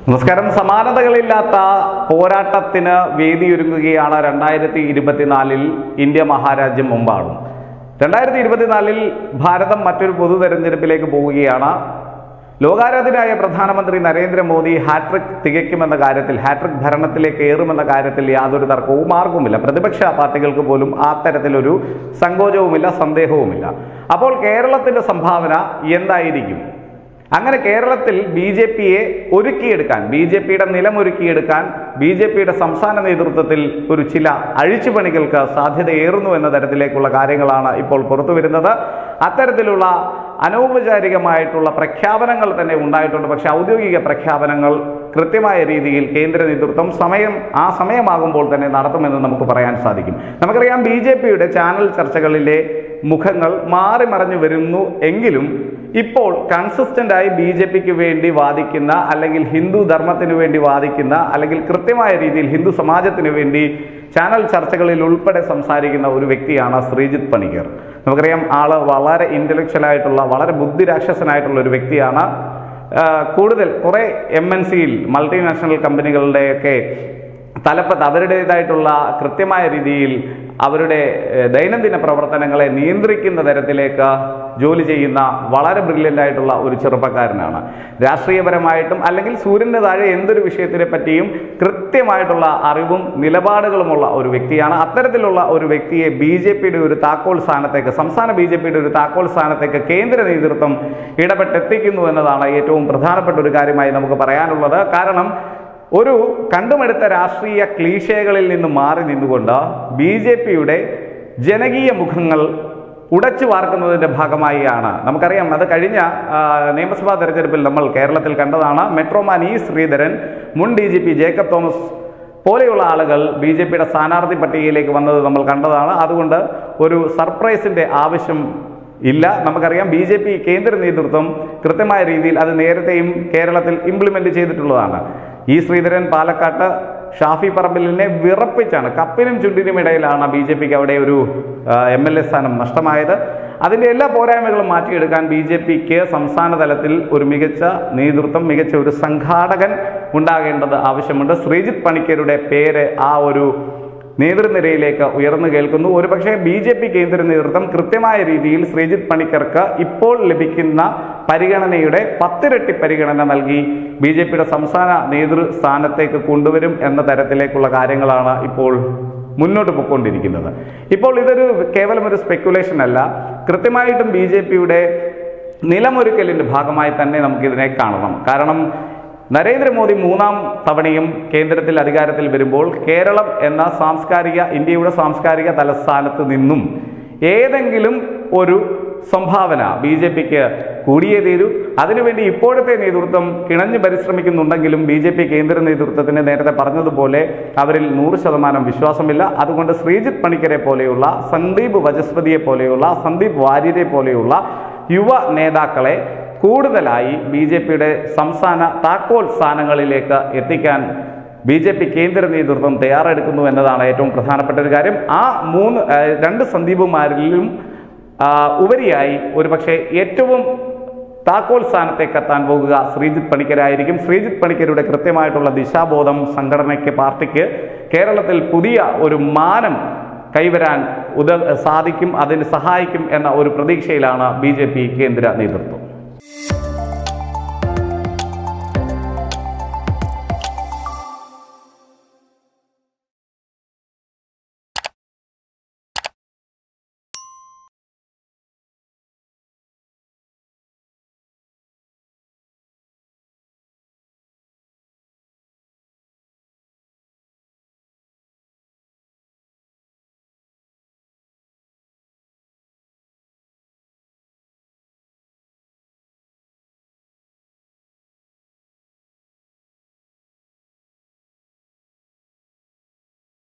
നമസ്കാരം സമാനതകളില്ലാത്ത പോരാട്ടത്തിന് വേദിയൊരുങ്ങുകയാണ് രണ്ടായിരത്തി ഇരുപത്തിനാലിൽ ഇന്ത്യ മഹാരാജ്യം മുമ്പാടും രണ്ടായിരത്തി ഇരുപത്തിനാലിൽ ഭാരതം മറ്റൊരു പൊതു തെരഞ്ഞെടുപ്പിലേക്ക് പോവുകയാണ് ലോകാരാധനായ പ്രധാനമന്ത്രി നരേന്ദ്രമോദി ഹാട്രിക് തികയ്ക്കുമെന്ന കാര്യത്തിൽ ഹാട്രിക് ഭരണത്തിലേക്ക് ഏറുമെന്ന കാര്യത്തിൽ യാതൊരു തർക്കവും ആർക്കുമില്ല പ്രതിപക്ഷ പാർട്ടികൾക്ക് പോലും ആ തരത്തിലൊരു സങ്കോചവുമില്ല സന്ദേഹവുമില്ല അപ്പോൾ കേരളത്തിന്റെ സംഭാവന എന്തായിരിക്കും അങ്ങനെ കേരളത്തിൽ ബി ജെ പിയെ ഒരുക്കിയെടുക്കാൻ ബി ജെ പിയുടെ നിലമൊരുക്കിയെടുക്കാൻ ബി ജെ പിയുടെ സംസ്ഥാന നേതൃത്വത്തിൽ ഒരു ചില അഴിച്ചുപണികൾക്ക് സാധ്യതയേറുന്നു എന്ന തരത്തിലേക്കുള്ള കാര്യങ്ങളാണ് ഇപ്പോൾ പുറത്തു വരുന്നത് അത്തരത്തിലുള്ള അനൗപചാരികമായിട്ടുള്ള പ്രഖ്യാപനങ്ങൾ തന്നെ ഉണ്ടായിട്ടുണ്ട് പക്ഷെ ഔദ്യോഗിക പ്രഖ്യാപനങ്ങൾ കൃത്യമായ രീതിയിൽ കേന്ദ്ര നേതൃത്വം സമയം ആ സമയമാകുമ്പോൾ തന്നെ നടത്തുമെന്ന് നമുക്ക് പറയാൻ സാധിക്കും നമുക്കറിയാം ബി ജെ പിയുടെ ചാനൽ ചർച്ചകളിലെ മുഖങ്ങൾ മാറി മറഞ്ഞു വരുന്നു എങ്കിലും ഇപ്പോൾ കൺസിസ്റ്റന്റ് ആയി ബി ജെ പിക്ക് വേണ്ടി വാദിക്കുന്ന അല്ലെങ്കിൽ ഹിന്ദു ധർമ്മത്തിന് വേണ്ടി വാദിക്കുന്ന അല്ലെങ്കിൽ കൃത്യമായ രീതിയിൽ ഹിന്ദു സമാജത്തിന് വേണ്ടി ചാനൽ ചർച്ചകളിൽ ഉൾപ്പെടെ സംസാരിക്കുന്ന ഒരു വ്യക്തിയാണ് ശ്രീജിത്ത് പണിക്കർ നമുക്കറിയാം ആള് വളരെ ഇന്റലക്ച്വൽ ആയിട്ടുള്ള വളരെ ബുദ്ധിരാക്ഷസനായിട്ടുള്ള ഒരു വ്യക്തിയാണ് ആ, കൂടുതൽ കുറേ എം എൻ സിയിൽ മൾട്ടിനാഷണൽ കമ്പനികളുടെയൊക്കെ തലപ്പത്ത് അവരുടേതായിട്ടുള്ള കൃത്യമായ രീതിയിൽ അവരുടെ ഏഹ്, ദൈനംദിന പ്രവർത്തനങ്ങളെ നിയന്ത്രിക്കുന്ന തരത്തിലേക്ക് ജോലി ചെയ്യുന്ന വളരെ ബ്രില്യൻ്റ് ആയിട്ടുള്ള ഒരു ചെറുപ്പക്കാരനാണ് രാഷ്ട്രീയപരമായിട്ടും അല്ലെങ്കിൽ സൂര്യൻ്റെ താഴെ എന്തൊരു വിഷയത്തിനെ പറ്റിയും കൃത്യമായിട്ടുള്ള അറിവും നിലപാടുകളുമുള്ള ഒരു വ്യക്തിയാണ് അത്തരത്തിലുള്ള ഒരു വ്യക്തിയെ ബി ജെ പിയുടെ ഒരു താക്കോൽ സ്ഥാനത്തേക്ക് സംസ്ഥാന ബി ജെ പിയുടെ ഒരു താക്കോൽ സ്ഥാനത്തേക്ക് കേന്ദ്ര നേതൃത്വം ഇടപെട്ടെത്തിക്കുന്നു എന്നതാണ് ഏറ്റവും പ്രധാനപ്പെട്ട ഒരു കാര്യമായി നമുക്ക് പറയാനുള്ളത് കാരണം ഒരു കണ്ടുമെടുത്ത രാഷ്ട്രീയ ക്ലീശകളിൽ നിന്ന് മാറി നിന്നുകൊണ്ട് ബി ജെ പിയുടെ ജനകീയ മുഖങ്ങൾ ഉടച്ചു വാർക്കുന്നതിന്റെ ഭാഗമായിയാണ് നമുക്കറിയാം അത് കഴിഞ്ഞ ആ, നിയമസഭാ തെരഞ്ഞെടുപ്പിൽ നമ്മൾ കേരളത്തിൽ കണ്ടതാണ് മെട്രോമാൻ ഇ ശ്രീധരൻ മുൻ D G P Jacob Thomas പോലെയുള്ള ആളുകൾ ബി ജെ പിയുടെ സ്ഥാനാർത്ഥി പട്ടികയിലേക്ക് വന്നത് നമ്മൾ കണ്ടതാണ് അതുകൊണ്ട് ഒരു സർപ്രൈസിന്റെ ആവശ്യം ഇല്ല നമുക്കറിയാം ബി ജെ പി കേന്ദ്ര നേതൃത്വം കൃത്യമായ രീതിയിൽ അത് നേരത്തെയും കേരളത്തിൽ ഇംപ്ലിമെന്റ് ചെയ്തിട്ടുള്ളതാണ് ഈ ശ്രീധരൻ പാലക്കാട്ട് ഷാഫി പറമ്പിലിനെ വിറപ്പിച്ചാണ് കപ്പിനും ചുണ്ടിനും ഇടയിലാണ് ബി ജെ പിക്ക് അവിടെ ഒരു എം എൽ എ സ്ഥാനം നഷ്ടമായത് അതിൻ്റെ എല്ലാ പോരായ്മകളും മാറ്റിയെടുക്കാൻ ബി ജെ പിക്ക് സംസ്ഥാന തലത്തിൽ ഒരു മികച്ച നേതൃത്വം മികച്ച ഒരു സംഘാടകൻ ഉണ്ടാകേണ്ടത് ആവശ്യമുണ്ട് ശ്രീജിത്ത് പണിക്കരുടെ പേര് ആ ഒരു നേതൃനിരയിലേക്ക് ഉയർന്നു കേൾക്കുന്നു ഒരുപക്ഷെ ബി ജെ പി കേന്ദ്ര നേതൃത്വം കൃത്യമായ രീതിയിൽ ശ്രീജിത്ത് പണിക്കർക്ക് ഇപ്പോൾ ലഭിക്കുന്ന പരിഗണനയുടെ പത്തിരട്ടി പരിഗണന നൽകി ബി ജെ പിയുടെ സംസ്ഥാന നേതൃസ്ഥാനത്തേക്ക് കൊണ്ടുവരും എന്ന തരത്തിലേക്കുള്ള കാര്യങ്ങളാണ് ഇപ്പോൾ മുന്നോട്ട് പോയിക്കൊണ്ടിരിക്കുന്നത് ഇപ്പോൾ ഇതൊരു കേവലം ഒരു സ്പെക്കുലേഷൻ അല്ല കൃത്യമായിട്ടും ബി ജെ പിയുടെ നിലമൊരുക്കലിന്റെ ഭാഗമായി തന്നെ നമുക്കിതിനെ കാണണം കാരണം നരേന്ദ്രമോദി മൂന്നാം തവണയും കേന്ദ്രത്തിൽ അധികാരത്തിൽ വരുമ്പോൾ കേരളം എന്ന സാംസ്കാരിക ഇന്ത്യയുടെ സാംസ്കാരിക തലസ്ഥാനത്ത് നിന്നും ഏതെങ്കിലും ഒരു സംഭാവന ബി ജെ പിക്ക് കൂടിയേ തീരൂ അതിനുവേണ്ടി ഇപ്പോഴത്തെ നേതൃത്വം കിണഞ്ഞു പരിശ്രമിക്കുന്നുണ്ടെങ്കിലും ബി ജെ പി കേന്ദ്ര നേതൃത്വത്തിന് നേരത്തെ പറഞ്ഞതുപോലെ അവരിൽ നൂറ് ശതമാനം വിശ്വാസമില്ല അതുകൊണ്ട് ശ്രീജിത്ത് പണിക്കരെ പോലെയുള്ള സന്ദീപ് വചസ്പതിയെ പോലെയുള്ള സന്ദീപ് വാര്യരെ പോലെയുള്ള യുവ നേതാക്കളെ കൂടുതലായി ബി ജെ പിയുടെ സംസ്ഥാന താക്കോൽ സ്ഥാനങ്ങളിലേക്ക് എത്തിക്കാൻ ബി ജെ പി കേന്ദ്ര നേതൃത്വം തയ്യാറെടുക്കുന്നു എന്നതാണ് ഏറ്റവും പ്രധാനപ്പെട്ട ഒരു കാര്യം ആ മൂന്ന് ആ, രണ്ട് സന്ദീപുമാരിലും ആ, ഉപരിയായി ഒരുപക്ഷെ ഏറ്റവും താക്കോൽ സ്ഥാനത്തേക്ക് എത്താൻ പോകുക ശ്രീജിത്ത് പണിക്കരായിരിക്കും ശ്രീജിത്ത് പണിക്കരുടെ കൃത്യമായിട്ടുള്ള ദിശാബോധം സംഘടനയ്ക്ക് പാർട്ടിക്ക് കേരളത്തിൽ പുതിയ ഒരു മാനം കൈവരാൻ ഉദ സാധിക്കും അതിന് സഹായിക്കും എന്ന ഒരു പ്രതീക്ഷയിലാണ് ബി കേന്ദ്ര നേതൃത്വം